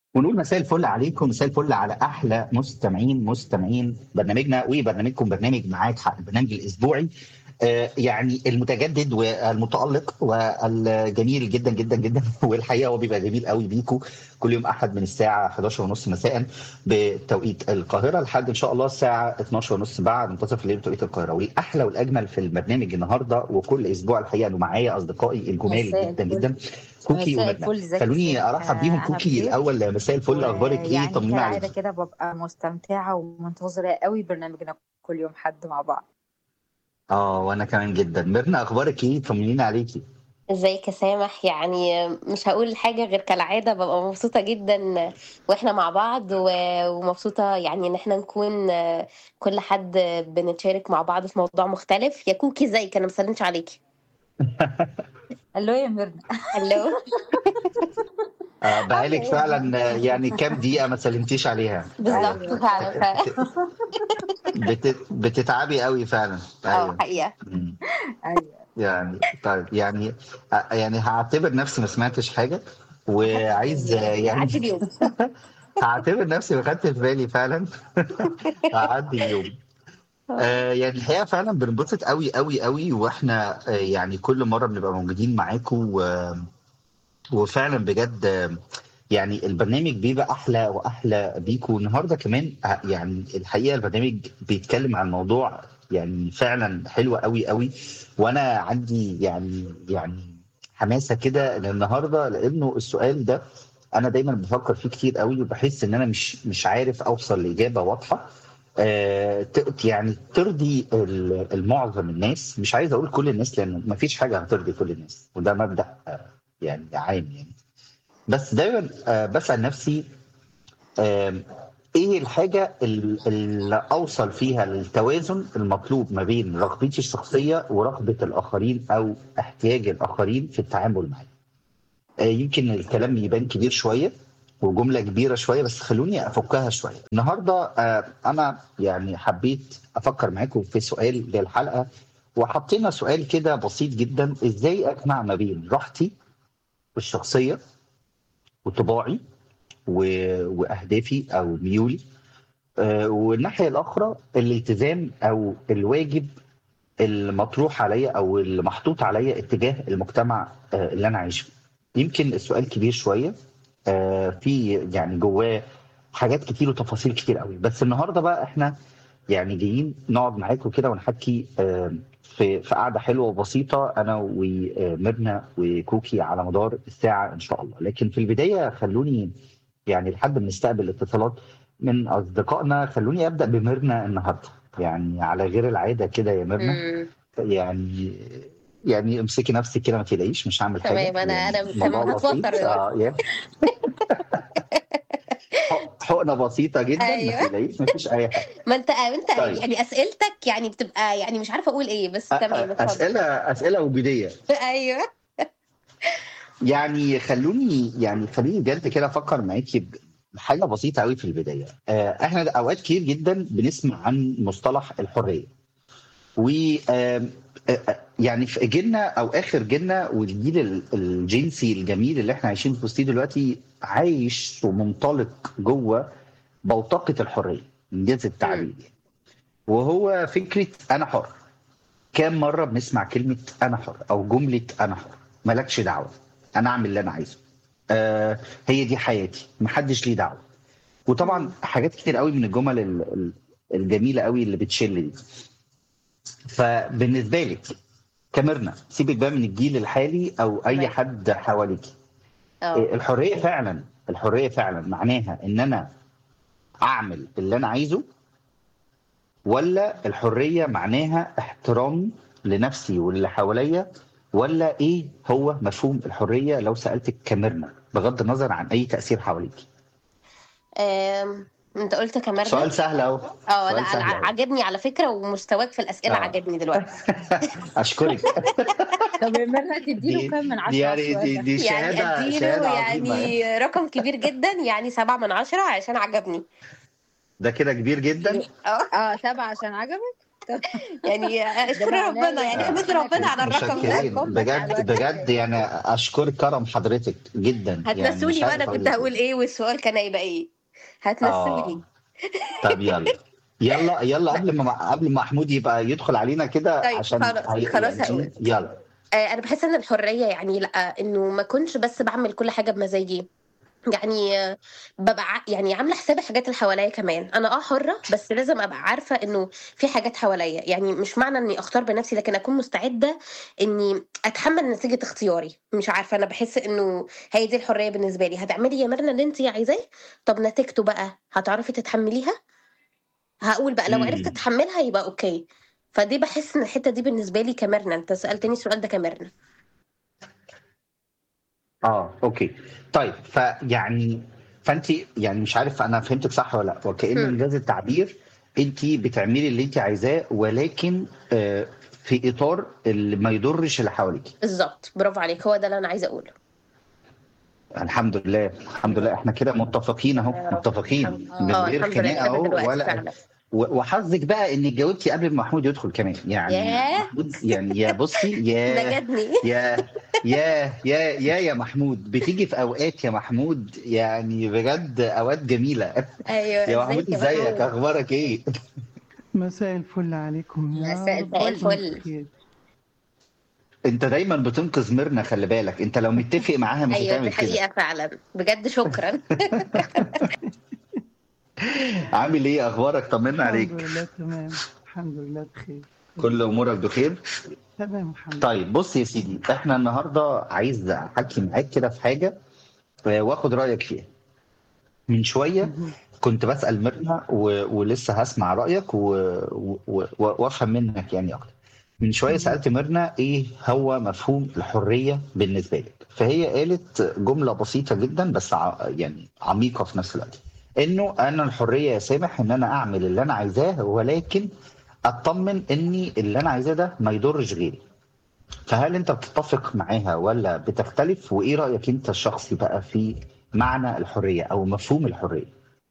ونقول مساء الفل عليكم مساء الفل على احلى مستمعين مستمعين برنامجنا وبرنامجكم برنامج معاك حق البرنامج الاسبوعي آه، يعني المتجدد والمتالق والجميل جدا جدا جدا والحقيقه هو بيبقى جميل قوي بيكو كل يوم احد من الساعه 11 ونص مساء بتوقيت القاهره لحد ان شاء الله الساعه 12 ونص بعد منتصف الليل بتوقيت القاهره والاحلى والاجمل في البرنامج النهارده وكل اسبوع الحقيقه انه معايا اصدقائي الجمال مساء جدا الفل. جدا كوكي مساء ومدنة الفل، ازيك خلوني يا ارحب آه، بيهم أنا كوكي بخير. الاول مساء الفل اخبارك ايه يعني طمنينا كالعادة عليك كده ببقى مستمتعة ومنتظرة قوي برنامجنا كل يوم حد مع بعض اه وانا كمان جدا ميرنا اخبارك ايه طمنينا عليكي ازيك يا سامح يعني مش هقول حاجة غير كالعادة ببقى مبسوطة جدا واحنا مع بعض و- ومبسوطة يعني ان احنا نكون كل حد بنتشارك مع بعض في موضوع مختلف يا كوكي ازيك انا مسلمش عليكي الو يا ميرنا هلو آه بقالك أيوة. فعلا آه، يعني كام دقيقه ما سلمتيش عليها بالظبط أيوة. فعلا فعلا بت... بتتعبي قوي فعلا اه ايوه حقيقة مم. ايوه يعني طيب يعني آه، يعني هعتبر نفسي ما سمعتش حاجه وعايز آه، عدي يعني اليوم هعتبر نفسي ما خدتش بالي فعلا هعدي اليوم آه يعني الحقيقه فعلا بنبسط قوي قوي قوي واحنا آه يعني كل مره بنبقى موجودين معاكم و... وفعلا بجد آه، يعني البرنامج بيبقى احلى واحلى بيكم النهارده كمان آه، يعني الحقيقه البرنامج بيتكلم عن موضوع يعني فعلا حلو قوي قوي وانا عندي يعني يعني حماسه كده النهارده لانه السؤال ده انا دايما بفكر فيه كتير قوي وبحس ان انا مش مش عارف اوصل لاجابه واضحه آه، ت- يعني ترضي ال- المعظم الناس مش عايز اقول كل الناس لان ما فيش حاجه هترضي كل الناس وده مبدا آه، يعني عام يعني بس دايما آه، بسال نفسي آم، ايه الحاجه ال- اللي اوصل فيها للتوازن المطلوب ما بين رغبتي الشخصيه ورغبه الاخرين او احتياج الاخرين في التعامل معي آه، يمكن الكلام يبان كبير شويه وجمله كبيره شويه بس خلوني افكها شويه النهارده آه، انا يعني حبيت افكر معاكم في سؤال للحلقه وحطينا سؤال كده بسيط جدا ازاي اجمع ما بين راحتي الشخصيه وطباعي و- واهدافي او ميولي آه، والناحيه الاخرى الالتزام او الواجب المطروح عليا او اللي محطوط عليا اتجاه المجتمع آه، اللي انا عايش فيه يمكن السؤال كبير شويه آه، في يعني جواه حاجات كتير وتفاصيل كتير قوي بس النهارده بقى احنا يعني جايين نقعد معاكم كده ونحكي آه، في في قعده حلوه وبسيطه انا وميرنا وكوكي على مدار الساعه ان شاء الله لكن في البدايه خلوني يعني لحد ما نستقبل اتصالات من اصدقائنا خلوني ابدا بميرنا النهارده يعني على غير العاده كده يا ميرنا مم. يعني يعني امسكي نفسك كده ما تقلقيش مش هعمل حاجه تمام، أنا- يعني أنا الموضوع بتوتر بسيط. دلوقتي. اه يعني حق- حقنه بسيطه جدا ما أيوة. تقلقيش مفيش اي حاجه ما انت انت طيب. يعني اسئلتك يعني بتبقى يعني مش عارفه اقول ايه بس تمام اتفضل اسئله اسئله وجوديه ايوه يعني خلوني يعني خليني بجد كده افكر معاكي بحاجه بسيطه قوي في البدايه آه، احنا اوقات كتير جدا بنسمع عن مصطلح الحريه و آم، آه، آه، يعني في جيلنا او اخر جيلنا والجيل ال- الجنسي الجميل اللي احنا عايشين في وسطيه دلوقتي عايش ومنطلق جوه بوتقه الحريه انجاز التعبير يعني. وهو فكره انا حر كام مره بنسمع كلمه انا حر او جمله انا حر مالكش دعوه انا اعمل اللي انا عايزه آه هي دي حياتي محدش ليه دعوه وطبعا حاجات كتير قوي من الجمل ال- ال- الجميله قوي اللي بتشل دي فبالنسبه لك كمرنا سيبك بقى من الجيل الحالي او اي تمام. حد حواليك اه الحريه فعلا الحريه فعلا معناها ان انا اعمل اللي انا عايزه ولا الحريه معناها احترامي لنفسي واللي حواليا ولا ايه هو مفهوم الحريه لو سالتك كمرنا بغض النظر عن اي تاثير حواليك آم، انت قلت كمان سؤال سهل اهو اه سؤال لا سهل انا أوي. عجبني على فكره ومستواك في الاسئله آه. عجبني دلوقتي اشكرك طب يا ميرنا تديله دي- كام من دي عشرة على يعني السؤال دي, ده؟ دي يعني شهاده اديله شهاده عظيمه يعني رقم كبير جدا يعني سبعة من عشرة عشان عجبني ده كده كبير جدا اه اه سبعة عشان عجبك يعني اشكر معناه ربنا يعني يعني احمد ربنا على الرقم ده متشكرين بجد بجد يعني اشكر كرم حضرتك جدا يعني هتنسوني مش بقى عارف انا كنت أقول هقول ايه والسؤال كان هيبقى ايه هتنسوني اه طب يلا يلا يلا قبل ما قبل ما محمود يبقى يدخل علينا كده طيب عشان خلاص هي- خلاص يعني هقول يلا آه، انا بحس ان الحريه يعني لا انه ما كنتش بس بعمل كل حاجه بمزاجي يعني آه، ببقى ع- يعني عامله حساب الحاجات اللي حواليا كمان انا اه حره بس لازم ابقى عارفه انه في حاجات حواليا يعني مش معنى اني اختار بنفسي لكن اكون مستعده اني اتحمل نتيجه اختياري مش عارفه انا بحس انه هي دي الحريه بالنسبه لي هتعملي يا ميرنا اللي انت عايزاه طب نتيجته بقى هتعرفي تتحمليها هقول بقى لو عرفت مم. اتحملها يبقى اوكي فدي بحس ان الحته دي بالنسبه لي كميرنا انت سالتني السؤال ده كميرنا اه اوكي طيب فيعني فانت يعني مش عارف انا فهمتك صح ولا لا وكأن مم. انجاز التعبير انت بتعملي اللي انت عايزاه ولكن آه، في اطار اللي ما يضرش اللي حواليك بالظبط برافو عليك هو ده اللي انا عايزه اقوله الحمد لله الحمد لله احنا كده متفقين يا اهو رب متفقين الحمد من اه غير الحمد لله خناقه لغايه اهو دلوقتي ولا فعلا و- وحظك بقى انك جاوبتي قبل ما محمود يدخل كمان يعني ياه محمود يعني يا بصي يا نجدني يا يا يا يا يا محمود بتيجي في اوقات يا محمود يعني بجد اوقات جميله ايوه يا محمود ازيك يا ازيك محمود اخبارك ايه مساء الفل عليكم يا مساء رب مساء تكونوا الفل بخير انت دايما بتنقذ ميرنا خلي بالك انت لو متفق معاها مش ايوه دي هتعمل كده حقيقه فعلا بجد شكرا عامل ايه اخبارك طمنا عليك الحمد لله تمام الحمد لله بخير كل امورك بخير تمام الحمد لله طيب بص يا سيدي احنا النهارده عايز احكي معاك كده في حاجه آه، واخد رايك فيها من شويه مهم. كنت بسال ميرنا و... ولسه هسمع رايك و... و... و... وافهم منك يعني اكتر من شويه مهم. سالت ميرنا ايه هو مفهوم الحريه بالنسبه لك فهي قالت جمله بسيطه جدا بس ع... يعني عميقه في نفس الوقت انه انا الحريه يا سامح ان انا اعمل اللي انا عايزاه ولكن اطمن اني اللي انا عايزاه ده ما يضرش غيري فهل انت بتتفق معاها ولا بتختلف وايه رايك انت الشخصي بقى في معنى الحريه او مفهوم الحريه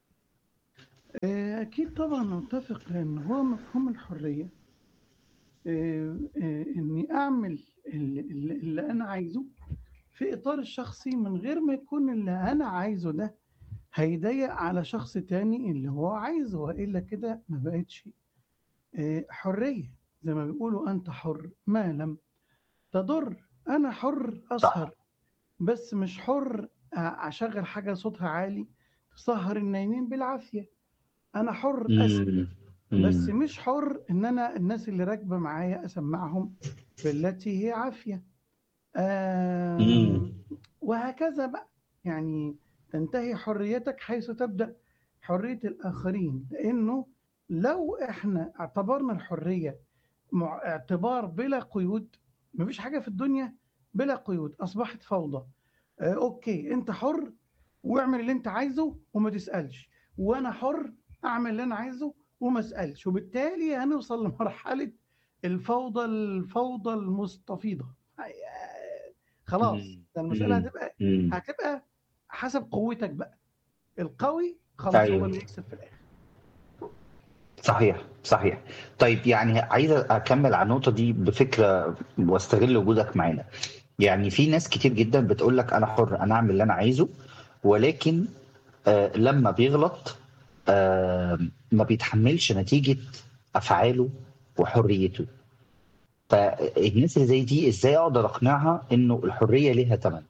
آه، أكيد طبعا متفق لأن هو مفهوم الحرية آه، آه، إني أعمل اللي, اللي اللي أنا عايزه في إطار الشخصي من غير ما يكون اللي أنا عايزه ده هيضيق على شخص تاني اللي هو عايزه وإلا كده ما بقتش آه، حرية زي ما بيقولوا أنت حر ما لم تضر أنا حر أسهر بس مش حر آه، أشغل حاجة صوتها عالي تسهر النايمين بالعافية أنا حر أسهر مم. بس مم. مش حر ان انا الناس اللي راكبه معايا اسمعهم بالتي هي عافيه آم، مم. وهكذا بقى يعني تنتهي حريتك حيث تبدا حريه الاخرين لانه لو احنا اعتبرنا الحريه مع اعتبار بلا قيود مفيش حاجه في الدنيا بلا قيود اصبحت فوضى آه، اوكي انت حر واعمل اللي انت عايزه وما تسالش وانا حر اعمل اللي انا عايزه وما اسالش وبالتالي هنوصل لمرحله الفوضى الفوضى المستفيضه آه، خلاص مم. ده المساله مم. هتبقى مم. هتبقى حسب قوتك بقى القوي خلاص أيوة. هو اللي يكسب في الاخر صحيح صحيح طيب يعني عايز اكمل على النقطه دي بفكره واستغل وجودك معانا يعني في ناس كتير جدا بتقول لك انا حر انا اعمل اللي انا عايزه ولكن آه لما بيغلط آه ما بيتحملش نتيجه افعاله وحريته فالناس اللي زي دي ازاي اقدر اقنعها انه الحريه ليها ثمن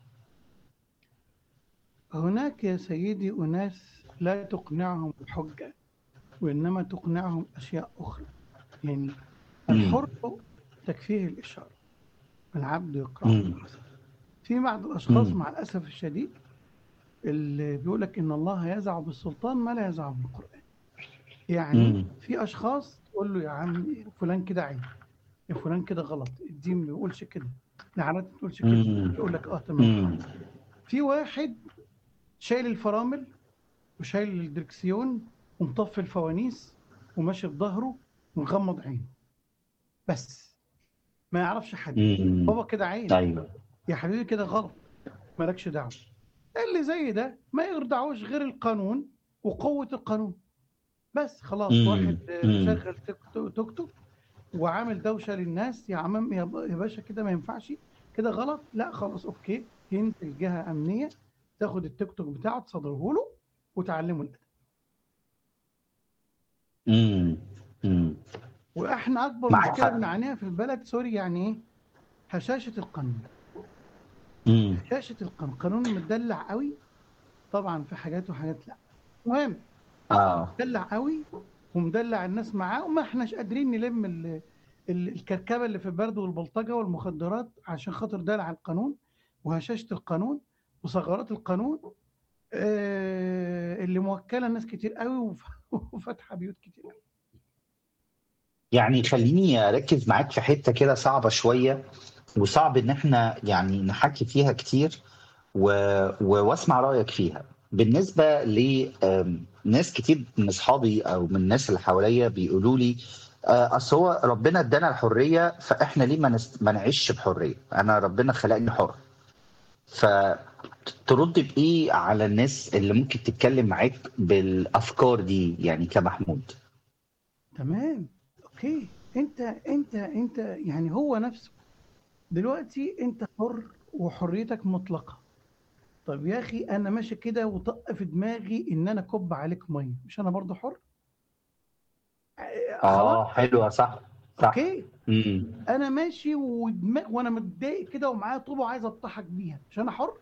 هناك يا سيدي أناس لا تقنعهم الحجة وإنما تقنعهم أشياء أخرى يعني الحر تكفيه الإشارة العبد يقرأ مم. بالحسن في بعض الأشخاص مم. مع الأسف الشديد اللي بيقول لك إن الله يزع بالسلطان ما لا يزع بالقرآن يعني مم. في أشخاص تقول له يا عم فلان كده عيب يا فلان كده غلط الدين ما بيقولش كده العادات ما بتقولش كده مم. يقول لك اه تمام مم. في واحد شايل الفرامل وشايل الدركسيون ومطفي الفوانيس وماشي بظهره ومغمض عينه بس ما يعرفش حد مم. هو كده عين ايوه يا حبيبي كده غلط مالكش دعوه اللي زي ده ما يرضعوش غير القانون وقوه القانون بس خلاص مم. واحد آه، مم. مشغل توك توك توك توك وعامل دوشه للناس يا عم يا ب- يا باشا كده ما ينفعش كده غلط لا خلاص اوكي ينزل جهه امنيه تاخد التيك توك بتاعه تصدره له وتعلمه الادب امم امم واحنا اكبر معاك مشكله حق. بنعانيها في البلد سوري يعني ايه هشاشه القانون امم هشاشه القانون قانون مدلع قوي طبعا في حاجات وحاجات لا المهم اه مدلع قوي ومدلع الناس معاه وما احناش قادرين نلم ال- ال- الكركبه اللي في البرد والبلطجه والمخدرات عشان خاطر دلع القانون وهشاشه القانون وثغرات القانون آه، اللي موكله ناس كتير قوي وف- وفاتحه بيوت كتير قوي يعني خليني اركز معاك في حته كده صعبه شويه وصعب ان احنا يعني نحكي فيها كتير و... و... واسمع رايك فيها بالنسبه لناس كتير من اصحابي او من الناس اللي حواليا بيقولوا لي آه، اصل هو ربنا ادانا الحريه فاحنا ليه ما, نست... ما نعيش بحريه انا ربنا خلقني حر فترد بايه على الناس اللي ممكن تتكلم معاك بالافكار دي يعني كمحمود تمام اوكي انت انت انت يعني هو نفسه دلوقتي انت حر وحريتك مطلقه طب يا اخي انا ماشي كده وطق في دماغي ان انا كب عليك ميه مش انا برضو حر آه، اه خلاص حلوه صح صح اوكي امم انا ماشي ودماغ وانا متضايق كده ومعايا طوبه وعايز اطحك بيها مش انا حر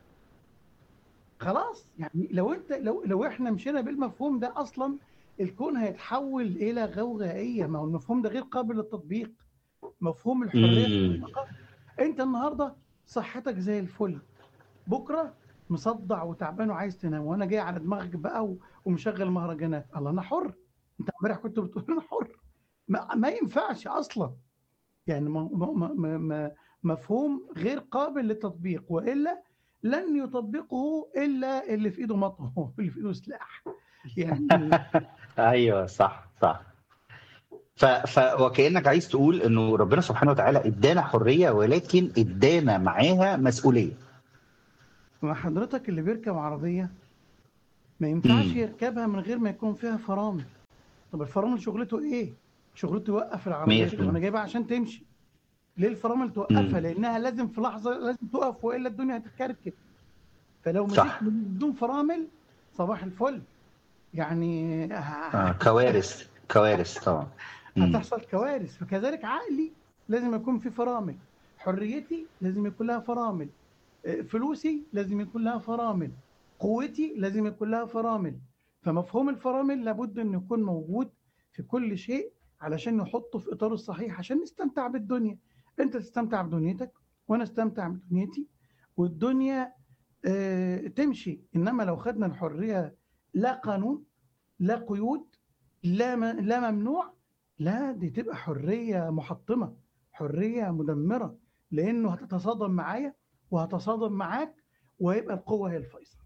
خلاص يعني لو انت لو لو احنا مشينا بالمفهوم ده اصلا الكون هيتحول الى غوغائيه ما هو المفهوم ده غير قابل للتطبيق مفهوم الحريه امم المطلقه انت النهارده صحتك زي الفل بكره مصدع وتعبان وعايز تنام وانا جاي على دماغك بقى و- ومشغل مهرجانات الله انا حر انت امبارح كنت بتقول انا حر ما, ما ينفعش اصلا يعني ما ما ما ما مفهوم غير قابل للتطبيق والا لن يطبقه الا اللي في ايده مطوه اللي في ايده سلاح يعني ايوه صح صح ف... ف... وكانك عايز تقول انه ربنا سبحانه وتعالى ادانا حريه ولكن ادانا معاها مسؤوليه مع حضرتك اللي بيركب عربيه ما ينفعش امم يركبها من غير ما يكون فيها فرامل طب الفرامل شغلته ايه؟ شغلته يوقف العربيه طب انا 100% جايبها عشان تمشي ليه الفرامل توقفها؟ امم لانها لازم في لحظه لازم تقف والا الدنيا هتتكركب فلو مشيت صح من بدون فرامل صباح الفل يعني ه- آه. ه- كوارث كوارث طبعا امم هتحصل كوارث فكذلك عقلي لازم يكون في فرامل حريتي لازم يكون لها فرامل آه، فلوسي لازم يكون لها فرامل قوتي لازم يكون لها فرامل فمفهوم الفرامل لابد انه يكون موجود في كل شيء علشان نحطه في اطاره الصحيح عشان نستمتع بالدنيا انت تستمتع بدنيتك وانا استمتع بدنيتي والدنيا آه، تمشي انما لو خدنا الحريه لا قانون لا قيود لا م- لا ممنوع لا دي تبقى حريه محطمه حريه مدمره لانه هتتصادم معايا وهتصادم معاك وهيبقى القوه هي الفيصل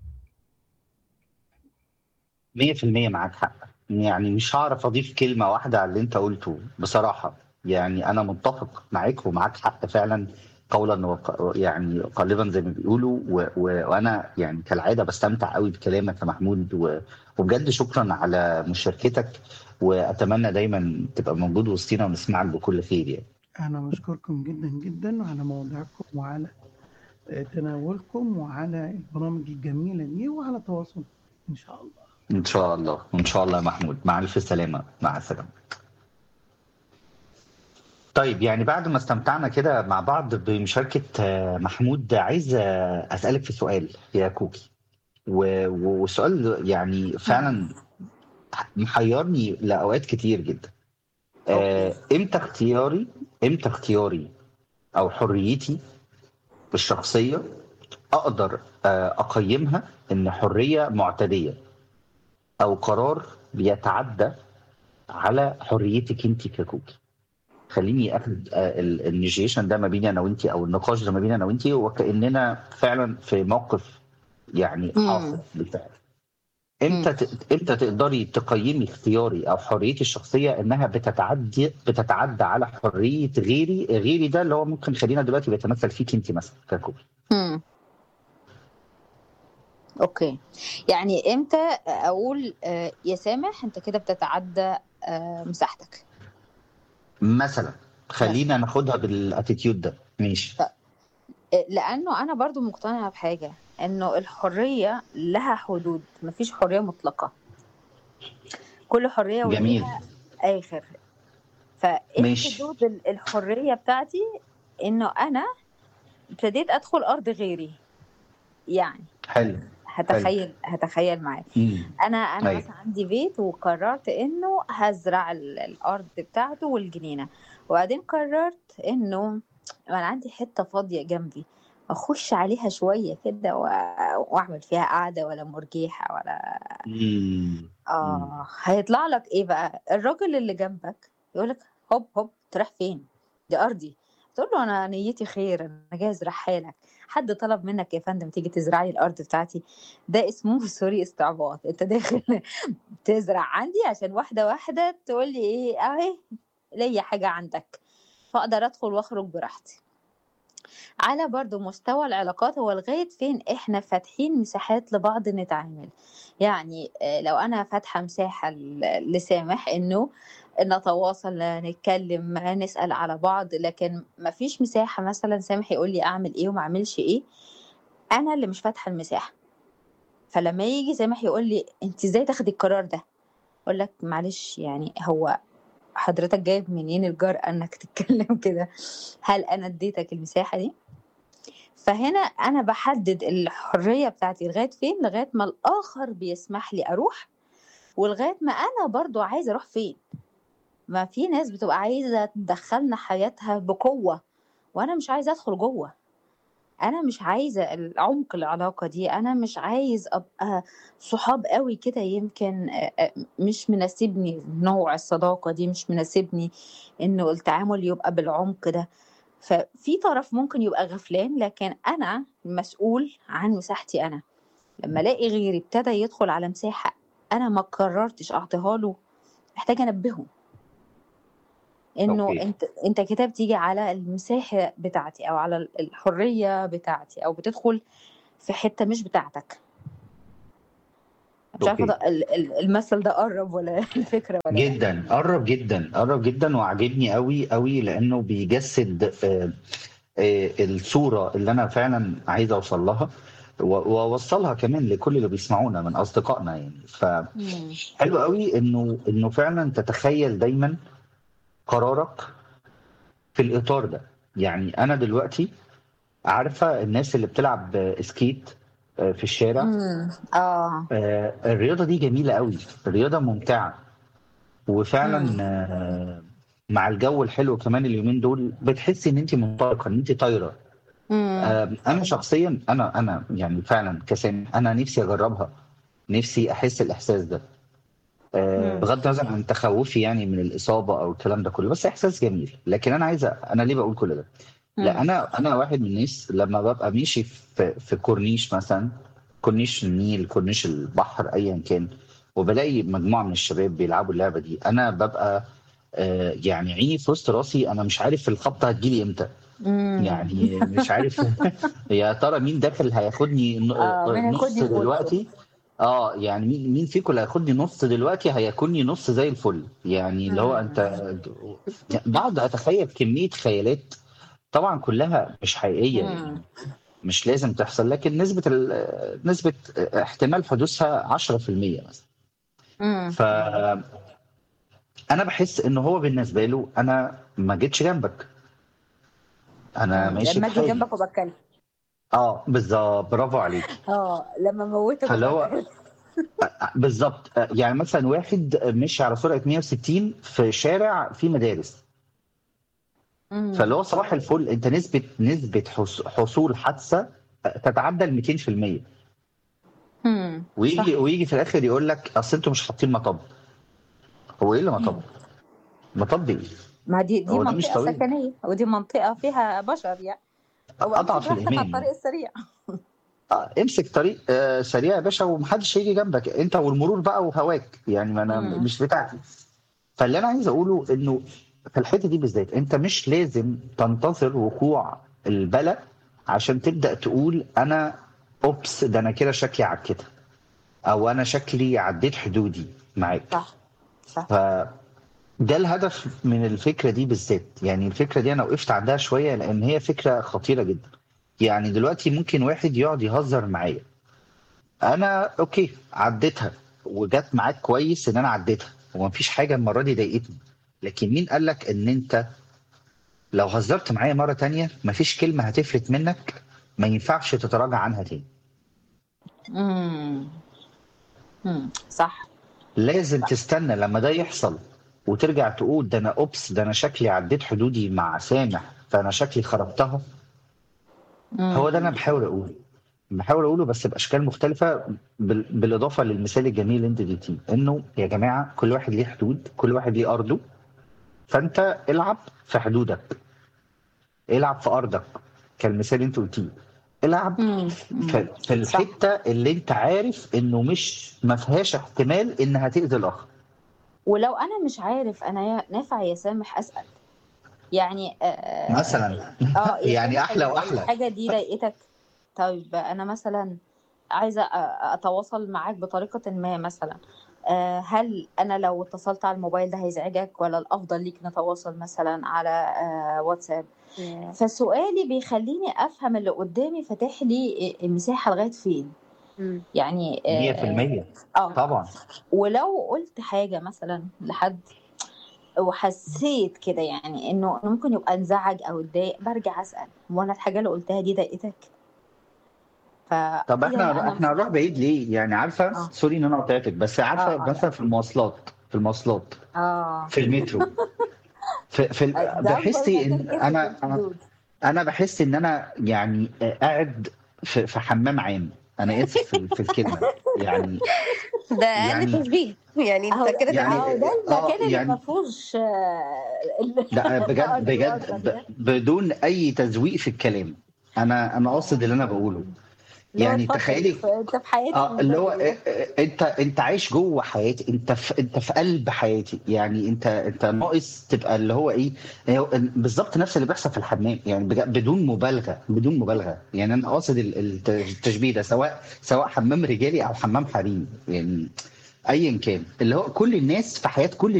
100% معاك حق يعني مش هعرف اضيف كلمه واحده على اللي انت قلته بصراحه يعني انا متفق معاك ومعاك حق فعلا قولا وق... يعني قالبا زي ما بيقولوا و... و... وانا يعني كالعاده بستمتع قوي بكلامك يا محمود و... وبجد شكرا على مشاركتك واتمنى دايما تبقى موجود وسطينا ونسمعك بكل خير يعني انا بشكركم جدا جدا على مواضيعكم وعلى آه، تناولكم وعلى البرامج الجميله دي وعلى تواصل ان شاء الله ان شاء الله ان شاء الله يا محمود مع الف سلامه مع السلامه طيب يعني بعد ما استمتعنا كده مع بعض بمشاركة آه، محمود عايز آه، أسألك في سؤال يا كوكي و- و- والسؤال يعني فعلا محيرني لأوقات كتير جدا آه، اوكي امتى اختياري امتى اختياري أو حريتي الشخصية أقدر آه، أقيمها إن حرية معتدية أو قرار بيتعدى على حريتك أنت ككوكي خليني اخد النيجيشن ده ما بيني انا وانتي او النقاش ده ما بيني انا وانتي وكاننا فعلا في موقف يعني امم حاصل بالفعل امتى امم ت- امتى تقدري تقيمي اختياري او حريتي الشخصيه انها بتتعدي بتتعدى على حريه غيري غيري ده اللي هو ممكن خلينا دلوقتي بيتمثل فيك انت مثلا ككوكي امم اوكي يعني امتى اقول آه، يا سامح انت كده بتتعدى آه، مساحتك مثلا خلينا ناخدها بالاتيتيود ده ماشي لانه انا برضو مقتنعه بحاجه انه الحريه لها حدود مفيش حريه مطلقه كل حريه جميل وليها اخر فايه ماشي حدود ال- الحريه بتاعتي انه انا ابتديت ادخل ارض غيري يعني حلو حلو هتخيل هتخيل معايا مم. انا انا ايوه مثلا عندي بيت وقررت انه هزرع ال- الارض بتاعته والجنينه وبعدين قررت انه انا عندي حته فاضيه جنبي اخش عليها شويه كده و- واعمل فيها قعده ولا مرجيحه ولا مم. مم. اه هيطلع لك ايه بقى الراجل اللي جنبك يقول لك هوب هوب تروح فين دي ارضي تقول له انا نيتي خير انا جاي ازرعها لك حد طلب منك يا فندم تيجي تزرع لي الارض بتاعتي ده اسمه سوري استعباط انت داخل تزرع عندي عشان واحده واحده تقول لي ايه اهي ليا حاجه عندك فاقدر ادخل واخرج براحتي على برضو مستوى العلاقات هو لغاية فين احنا فاتحين مساحات لبعض نتعامل يعني آه، لو انا فاتحة مساحة ل- لسامح انه نتواصل نتكلم نسأل على بعض لكن مفيش مساحة مثلا سامح يقول لي اعمل ايه وما اعملش ايه انا اللي مش فاتحة المساحة فلما يجي سامح يقول لي انت ازاي تاخدي القرار ده اقول لك معلش يعني هو حضرتك جايب منين الجرأة انك تتكلم كده هل انا اديتك المساحة دي فهنا انا بحدد الحريه بتاعتي لغايه فين لغايه ما الاخر بيسمح لي اروح ولغايه ما انا برضو عايزه اروح فين ما في ناس بتبقى عايزه تدخلنا حياتها بقوه وانا مش عايزه ادخل جوه انا مش عايزه العمق العلاقه دي انا مش عايز ابقى صحاب قوي كده يمكن آه، آه، مش مناسبني نوع الصداقه دي مش مناسبني انه التعامل يبقى بالعمق ده ففي طرف ممكن يبقى غفلان لكن انا مسؤول عن مساحتي انا لما الاقي غيري ابتدى يدخل على مساحه انا ما قررتش اعطيها له محتاجه انبهه انه اوكي انت انت كده بتيجي على المساحه بتاعتي او على الحريه بتاعتي او بتدخل في حته مش بتاعتك مش عارفه اوكي ده ال- ال- المثل ده قرب ولا الفكره ولا لا جدا قرب جدا قرب جدا وعجبني قوي قوي لانه بيجسد آه، آه، الصوره اللي انا فعلا عايز اوصل لها و- واوصلها كمان لكل اللي بيسمعونا من اصدقائنا يعني مم. فحلو قوي انه انه فعلا تتخيل دايما قرارك في الاطار ده يعني انا دلوقتي عارفه الناس اللي بتلعب سكيت آه، في الشارع مم. اه آه، الرياضه دي جميله قوي الرياضه ممتعه وفعلا مم. آه، مع الجو الحلو كمان اليومين دول بتحسي ان انت منطلقه ان انت طايره مم. آه، انا شخصيا انا انا يعني فعلا كسام انا نفسي اجربها نفسي احس الاحساس ده آه، مم. بغض النظر عن تخوفي يعني من الاصابه او الكلام ده كله بس احساس جميل لكن انا عايزه انا ليه بقول كل ده؟ لا مم. انا انا واحد من الناس لما ببقى ماشي في في كورنيش مثلا كورنيش النيل كورنيش البحر ايا كان وبلاقي مجموعه من الشباب بيلعبوا اللعبه دي انا ببقى آه، يعني عيني في وسط راسي انا مش عارف الخبطه هتجيلي امتى مم. يعني مش عارف يا ترى مين داخل هياخدني ن- اه مين نص هياخدني في وشه دلوقتي اه يعني مين مين فيكم اللي هياخدني نص دلوقتي هياكلني نص زي الفل يعني اللي هو انت مم. بقعد اتخيل كميه خيالات طبعا كلها مش حقيقيه يعني مم. مش لازم تحصل لكن نسبه ال- نسبه احتمال حدوثها 10% مثلا مم. ف انا بحس ان هو بالنسبه له انا ما جيتش جنبك انا مم. ماشي لما اجي بحالي جنبك وبتكلم اه بالظبط برافو عليك اه لما موتك فاللي هو وبتكلم بالظبط يعني مثلا واحد مشي على سرعه 160 في شارع فيه مدارس مم. فاللي هو صباح الفل انت نسبه نسبه حص- حصول حادثه تتعدى ال 200% مم. ويجي صح ويجي في الاخر يقول لك اصل انتوا مش حاطين مطب هو ايه اللي مطب؟ مم. مطب ايه؟ ما دي دي هو ده مش منطقة طبيعي سكنية ودي منطقة فيها بشر يعني هو امشي اضعف براحتك على الايمان الطريق السريع آه، امسك طريق آه، سريع يا باشا ومحدش هيجي جنبك انت والمرور بقى وهواك يعني ما انا مم. مش بتاعتي فاللي انا عايز اقوله انه في الحته دي بالذات انت مش لازم تنتظر وقوع البلا عشان تبدا تقول انا اوبس ده انا كده شكلي عكيتها او انا شكلي عديت حدودي معاك صح صح ف ده الهدف من الفكره دي بالذات يعني الفكره دي انا وقفت عندها شويه لان هي فكره خطيره جدا يعني دلوقتي ممكن واحد يقعد يهزر معايا انا اوكي عديتها وجت معاك كويس ان انا عديتها ومفيش حاجه المره دي ضايقتني لكن مين قال لك ان انت لو هزرت معايا مره تانية مفيش كلمه هتفلت منك ما ينفعش تتراجع عنها تاني امم امم صح لازم تستنى لما ده يحصل وترجع تقول ده انا اوبس ده انا شكلي عديت حدودي مع سامح فانا شكلي خربتها هو ده انا بحاول اقوله بحاول اقوله بس باشكال مختلفه بال- بالاضافه للمثال الجميل اللي انت اديتيه انه يا جماعه كل واحد ليه حدود كل واحد ليه ارضه فانت العب في حدودك العب في ارضك كالمثال اللي انت قلتيه العب امم في, في صح. الحته اللي انت عارف انه مش ما فيهاش احتمال انها تاذي الاخر ولو انا مش عارف انا يا- نافع يا سامح اسال يعني آه مثلا اه يا يعني سامح احلى ال- واحلى الحاجه دي ضايقتك طيب انا مثلا عايزه أ- اتواصل معاك بطريقه ما مثلا آه، هل انا لو اتصلت على الموبايل ده هيزعجك ولا الافضل ليك نتواصل مثلا على آه، واتساب فسؤالي بيخليني افهم اللي قدامي فاتح لي المساحه لغايه فين مم. يعني اه 100% آه. طبعا ولو قلت حاجة مثلا لحد وحسيت كده يعني انه إنه ممكن يبقى انزعج او اتضايق برجع اسال هو انا الحاجه اللي قلتها دي ضايقتك ف طب يعني احنا أنا احنا هنروح بعيد ليه؟ يعني عارفه آه. سوري ان انا قطعتك بس عارفه آه، آه. مثلا في المواصلات في المواصلات اه في المترو في, في ال- ده بحسي برضه ان كده انا في انا الحدود. انا بحس ان انا يعني قاعد في, في حمام عام انا اسف في, في الكلمه يعني ده اقل يعني- تشبيه يعني اهو انت كده يعني- اهو تمام ده آه، المكان اللي يعني- ما فيهوش آه، ال- لا بجد الأرض بجد الوسط ب- ده. بدون اي تزويق في الكلام انا انا قاصد اللي انا بقوله اللي هو يعني اتفضل، تخيلي ف- انت في حياتي اه اللي هو المبادئ. إيه- إيه- انت انت عايش جوه حياتي انت في انت في قلب حياتي يعني انت انت ناقص تبقى اللي هو ايه هو بالظبط نفس اللي بيحصل في الحمام يعني بج- بدون مبالغه بدون مبالغه يعني انا قاصد ال- الت- التشبيه ده سواء سواء حمام رجالي او حمام حريم يعني ايا كان اللي هو كل الناس في حياه كل